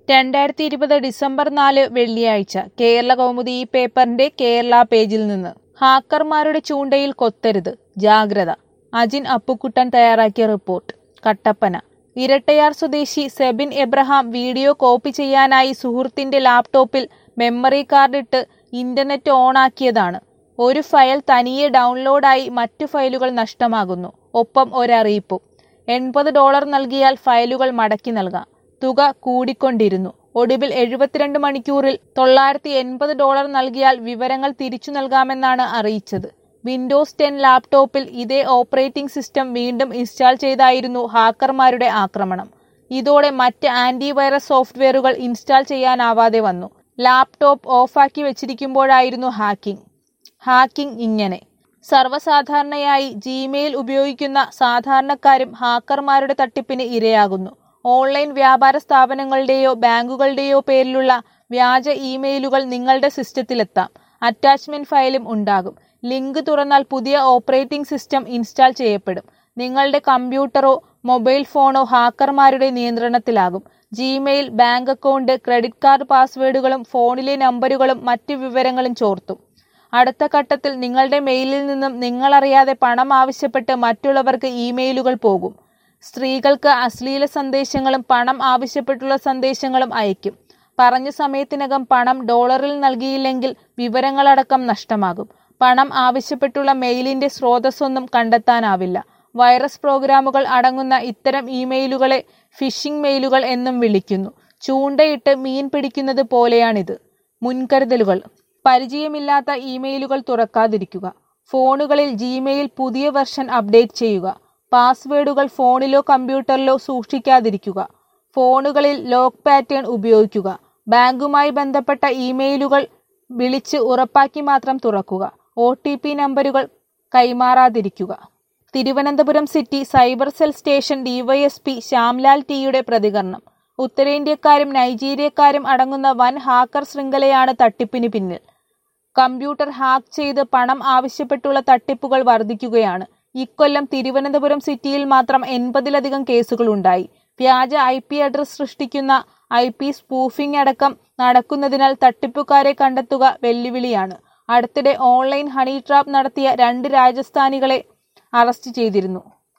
രണ്ടായിരത്തി ഇരുപത് ഡിസംബർ നാല് വെള്ളിയാഴ്ച കേരള കൗമുദി ഈ പേപ്പറിന്റെ കേരള പേജിൽ നിന്ന് ഹാക്കർമാരുടെ ചൂണ്ടയിൽ കൊത്തരുത് ജാഗ്രത അജിൻ അപ്പുക്കുട്ടൻ തയ്യാറാക്കിയ റിപ്പോർട്ട് കട്ടപ്പന ഇരട്ടയാർ സ്വദേശി സെബിൻ എബ്രഹാം വീഡിയോ കോപ്പി ചെയ്യാനായി സുഹൃത്തിന്റെ ലാപ്ടോപ്പിൽ മെമ്മറി കാർഡിട്ട് ഇന്റർനെറ്റ് ഓണാക്കിയതാണ് ഒരു ഫയൽ തനിയെ ഡൗൺലോഡായി മറ്റു ഫയലുകൾ നഷ്ടമാകുന്നു ഒപ്പം ഒരറിയിപ്പും എൺപത് ഡോളർ നൽകിയാൽ ഫയലുകൾ മടക്കി നൽകാം തുക കൂടിക്കൊണ്ടിരുന്നു ഒടുവിൽ എഴുപത്തിരണ്ട് മണിക്കൂറിൽ തൊള്ളായിരത്തി എൺപത് ഡോളർ നൽകിയാൽ വിവരങ്ങൾ തിരിച്ചു നൽകാമെന്നാണ് അറിയിച്ചത് വിൻഡോസ് ടെൻ ലാപ്ടോപ്പിൽ ഇതേ ഓപ്പറേറ്റിംഗ് സിസ്റ്റം വീണ്ടും ഇൻസ്റ്റാൾ ചെയ്തായിരുന്നു ഹാക്കർമാരുടെ ആക്രമണം ഇതോടെ മറ്റ് ആന്റിവൈറസ് സോഫ്റ്റ്വെയറുകൾ ഇൻസ്റ്റാൾ ചെയ്യാനാവാതെ വന്നു ലാപ്ടോപ്പ് ഓഫാക്കി വെച്ചിരിക്കുമ്പോഴായിരുന്നു ഹാക്കിംഗ് ഹാക്കിംഗ് ഇങ്ങനെ സർവ്വസാധാരണയായി ജിമെയിൽ ഉപയോഗിക്കുന്ന സാധാരണക്കാരും ഹാക്കർമാരുടെ തട്ടിപ്പിന് ഇരയാകുന്നു ഓൺലൈൻ വ്യാപാര സ്ഥാപനങ്ങളുടെയോ ബാങ്കുകളുടെയോ പേരിലുള്ള വ്യാജ ഇമെയിലുകൾ നിങ്ങളുടെ സിസ്റ്റത്തിലെത്താം അറ്റാച്ച്മെന്റ് ഫയലും ഉണ്ടാകും ലിങ്ക് തുറന്നാൽ പുതിയ ഓപ്പറേറ്റിംഗ് സിസ്റ്റം ഇൻസ്റ്റാൾ ചെയ്യപ്പെടും നിങ്ങളുടെ കമ്പ്യൂട്ടറോ മൊബൈൽ ഫോണോ ഹാക്കർമാരുടെ നിയന്ത്രണത്തിലാകും Gmail bank account credit card പാസ്വേഡുകളും ഫോണിലെ നമ്പറുകളും മറ്റു വിവരങ്ങളും ചോർത്തും അടുത്ത ഘട്ടത്തിൽ നിങ്ങളുടെ മെയിലിൽ നിന്നും നിങ്ങളറിയാതെ പണം ആവശ്യപ്പെട്ട് മറ്റുള്ളവർക്ക് ഇമെയിലുകൾ പോകും സ്ത്രീകൾക്ക് അശ്ലീല സന്ദേശങ്ങളും പണം ആവശ്യപ്പെട്ടുള്ള സന്ദേശങ്ങളും അയക്കും പറഞ്ഞ സമയത്തിനകം പണം ഡോളറിൽ നൽകിയില്ലെങ്കിൽ വിവരങ്ങളടക്കം നഷ്ടമാകും പണം ആവശ്യപ്പെട്ടുള്ള മെയിലിന്റെ സ്രോതസ്സൊന്നും കണ്ടെത്താനാവില്ല വൈറസ് പ്രോഗ്രാമുകൾ അടങ്ങുന്ന ഇത്തരം ഇമെയിലുകളെ ഫിഷിംഗ് മെയിലുകൾ എന്നും വിളിക്കുന്നു ചൂണ്ടയിട്ട് മീൻ പിടിക്കുന്നത് പോലെയാണിത് മുൻകരുതലുകൾ പരിചയമില്ലാത്ത ഇമെയിലുകൾ തുറക്കാതിരിക്കുക ഫോണുകളിൽ ജിമെയിൽ പുതിയ വെർഷൻ അപ്ഡേറ്റ് ചെയ്യുക പാസ്വേഡുകൾ ഫോണിലോ കമ്പ്യൂട്ടറിലോ സൂക്ഷിക്കാതിരിക്കുക ഫോണുകളിൽ ലോക്ക് പാറ്റേൺ ഉപയോഗിക്കുക ബാങ്കുമായി ബന്ധപ്പെട്ട ഇമെയിലുകൾ വിളിച്ച് ഉറപ്പാക്കി മാത്രം തുറക്കുക ഒ ടി പി നമ്പറുകൾ കൈമാറാതിരിക്കുക Thiruvananthapuram city cyber cell station DYSP Shyamlal ടിയുടെ പ്രതികരണം ഉത്തരേന്ത്യക്കാരും നൈജീരിയക്കാരും അടങ്ങുന്ന വൻ ഹാക്കർ ശൃംഖലയാണ് തട്ടിപ്പിന് പിന്നിൽ കമ്പ്യൂട്ടർ ഹാക്ക് ചെയ്ത് പണം ആവശ്യപ്പെട്ടുള്ള തട്ടിപ്പുകൾ വർദ്ധിക്കുകയാണ് ഇക്കൊല്ലം തിരുവനന്തപുരം സിറ്റിയിൽ മാത്രം എൺപതിലധികം കേസുകളുണ്ടായി വ്യാജ ഐ പി അഡ്രസ് സൃഷ്ടിക്കുന്ന ഐ പി സ്പൂഫിംഗ് അടക്കം നടക്കുന്നതിനാൽ തട്ടിപ്പുകാരെ കണ്ടെത്തുക വെല്ലുവിളിയാണ് അടുത്തിടെ ഓൺലൈൻ ഹണി ട്രാപ്പ് നടത്തിയ രണ്ട് രാജസ്ഥാനികളെ അറസ്റ്റ് ചെയ്തിരുന്നു